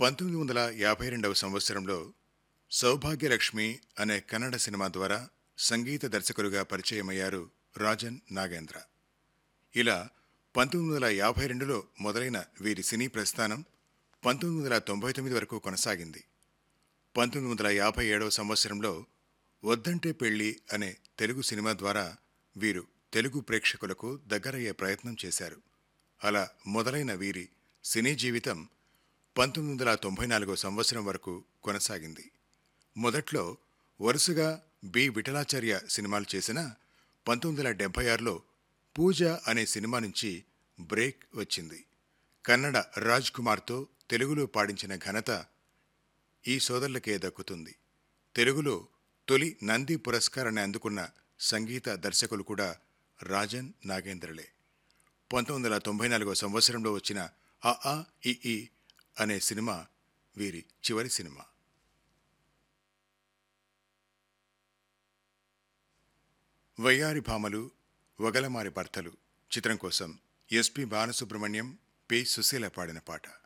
పంతొమ్మిది వందల యాభై రెండవ సంవత్సరంలో సౌభాగ్యలక్ష్మి అనే కన్నడ సినిమా ద్వారా సంగీత దర్శకులుగా పరిచయమయ్యారు రాజన్ నాగేంద్ర ఇలా పంతొమ్మిది వందల యాభై రెండులో మొదలైన వీరి సినీ ప్రస్థానం పంతొమ్మిది వందల తొంభై తొమ్మిది వరకు కొనసాగింది పంతొమ్మిది వందల యాభై ఏడవ సంవత్సరంలో వద్దంటే పెళ్లి అనే తెలుగు సినిమా ద్వారా వీరు తెలుగు ప్రేక్షకులకు దగ్గరయ్యే ప్రయత్నం చేశారు అలా మొదలైన వీరి సినీ జీవితం పంతొమ్మిది వందల తొంభై నాలుగో సంవత్సరం వరకు కొనసాగింది మొదట్లో వరుసగా బి విఠలాచార్య సినిమాలు చేసిన పంతొమ్మిది వందల డెబ్బై ఆరులో పూజ అనే సినిమా నుంచి బ్రేక్ వచ్చింది కన్నడ రాజ్ కుమార్తో తెలుగులో పాడించిన ఘనత ఈ సోదరులకే దక్కుతుంది తెలుగులో తొలి నంది పురస్కారాన్ని అందుకున్న సంగీత దర్శకులు కూడా రాజన్ నాగేంద్రలే పంతొమ్మిది వందల తొంభై నాలుగో సంవత్సరంలో వచ్చిన ఆ ఆ ఈ ఈ అనే సినిమా వీరి చివరి సినిమా వయ్యారి భామలు వగలమారి భర్తలు చిత్రం కోసం ఎస్పి బాలసుబ్రహ్మణ్యం పి సుశీల పాడిన పాట